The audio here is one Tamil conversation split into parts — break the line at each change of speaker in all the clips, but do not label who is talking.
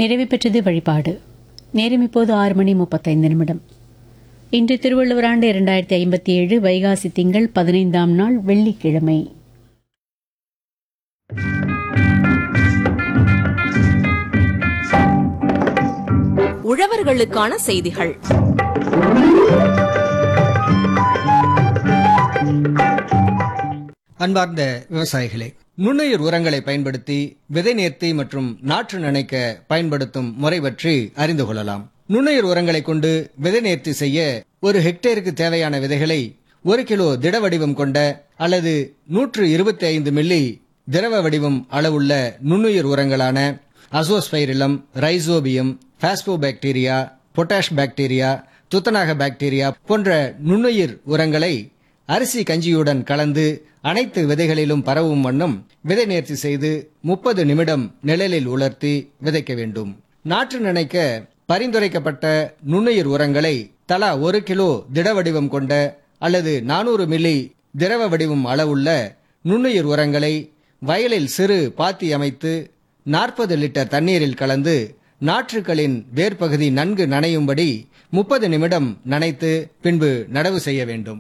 நிறைவு பெற்றது வழிபாடு நேரம் இப்போது ஆறு மணி முப்பத்தைந்து நிமிடம் இன்று திருவள்ளுவர் ஆண்டு இரண்டாயிரத்தி ஐம்பத்தி ஏழு வைகாசி திங்கள் பதினைந்தாம் நாள் வெள்ளிக்கிழமை
உழவர்களுக்கான செய்திகள்
அன்பார்ந்த விவசாயிகளே நுண்ணுயிர் உரங்களை பயன்படுத்தி விதை நேர்த்தி மற்றும் நாற்று நனைக்க பயன்படுத்தும் முறை பற்றி அறிந்து கொள்ளலாம் நுண்ணுயிர் உரங்களை கொண்டு விதை நேர்த்தி செய்ய ஒரு ஹெக்டேருக்கு தேவையான விதைகளை ஒரு கிலோ திட வடிவம் கொண்ட அல்லது நூற்று இருபத்தி ஐந்து மில்லி திரவ வடிவம் அளவுள்ள நுண்ணுயிர் உரங்களான azospirillum rhizobium phosphobacteria potash bacteria துத்தநாக பாக்டீரியா போன்ற நுண்ணுயிர் உரங்களை அரிசி கஞ்சியுடன் கலந்து அனைத்து விதைகளிலும் பரவும் வண்ணம் விதை நேர்த்தி செய்து முப்பது நிமிடம் நிழலில் உலர்த்தி விதைக்க வேண்டும் நாற்று நனைக்க பரிந்துரைக்கப்பட்ட நுண்ணுயிர் உரங்களை தலா ஒரு கிலோ திட வடிவம் கொண்ட அல்லது நானூறு மில்லி திரவ வடிவம் அளவுள்ள நுண்ணுயிர் உரங்களை வயலில் சிறு பாத்தி அமைத்து நாற்பது லிட்டர் தண்ணீரில் கலந்து நாற்றுகளின் வேர்ப்பகுதி நன்கு நனையும்படி முப்பது நிமிடம் நனைத்து பின்பு நடவு செய்ய வேண்டும்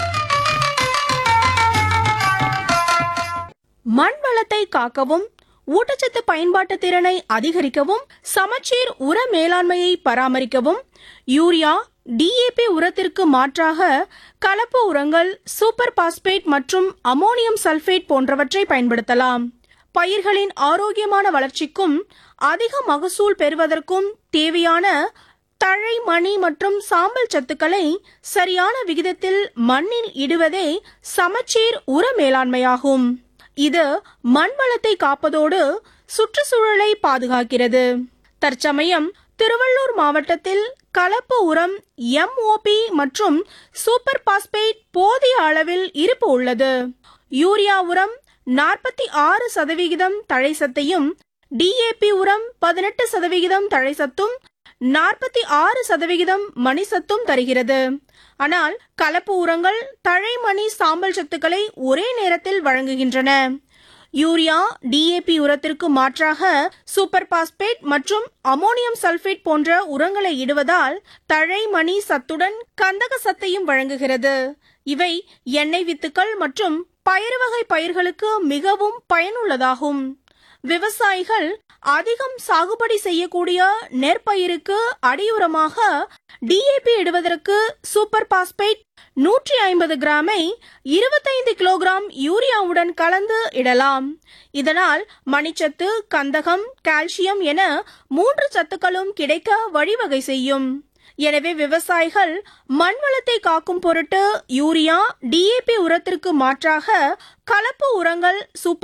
மண் வளத்தை காக்கவும் ஊட்டச்சத்து பயன்பாட்டு திறனை அதிகரிக்கவும் சமச்சீர் உர மேலாண்மையை பராமரிக்கவும் யூரியா டிஏபி உரத்திற்கு மாற்றாக கலப்பு உரங்கள் சூப்பர் பாஸ்பேட் மற்றும் அமோனியம் சல்பேட் போன்றவற்றை பயன்படுத்தலாம் பயிர்களின் ஆரோக்கியமான வளர்ச்சிக்கும் அதிக மகசூல் பெறுவதற்கும் தேவையான தழை மணி மற்றும் சாம்பல் சத்துக்களை சரியான விகிதத்தில் மண்ணில் இடுவதே சமச்சீர் உர மேலாண்மையாகும் இது மண் வளத்தை காப்பதோடு சுற்றுச்சூழலை பாதுகாக்கிறது தற்சமயம் திருவள்ளூர் மாவட்டத்தில் கலப்பு உரம் எம்ஓபி மற்றும் சூப்பர் பாஸ்பேட் போதிய அளவில் இருப்பு உள்ளது யூரியா உரம் நாற்பத்தி ஆறு சதவிகிதம் தழைசத்தையும் டிஏபி உரம் பதினெட்டு சதவிகிதம் தழைசத்தும் நாற்பத்தி ஆறு சதவிகிதம் மணிசத்தும் தருகிறது ஆனால் கலப்பு உரங்கள் தழைமணி சாம்பல் சத்துக்களை ஒரே நேரத்தில் வழங்குகின்றன யூரியா டிஏபி உரத்திற்கு மாற்றாக சூப்பர் பாஸ்பேட் மற்றும் அமோனியம் சல்பேட் போன்ற உரங்களை இடுவதால் தழைமணி சத்துடன் கந்தக சத்தையும் வழங்குகிறது இவை எண்ணெய் வித்துக்கள் மற்றும் பயறு வகை பயிர்களுக்கு மிகவும் பயனுள்ளதாகும் விவசாயிகள் அதிகம் சாகுபடி செய்யக்கூடிய நெற்பயிருக்கு அடியுரமாக டிஏபி இடுவதற்கு சூப்பர் பாஸ்பேட் நூற்றி ஐம்பது கிராமை இருபத்தைந்து கிலோகிராம் யூரியாவுடன் கலந்து இடலாம் இதனால் மணிச்சத்து கந்தகம் கால்சியம் என மூன்று சத்துக்களும் கிடைக்க வழிவகை செய்யும் எனவே விவசாயிகள் மண் வளத்தை காக்கும் பொருட்டு யூரியா டிஏபி உரத்திற்கு மாற்றாக கலப்பு உரங்கள் சூப்பர்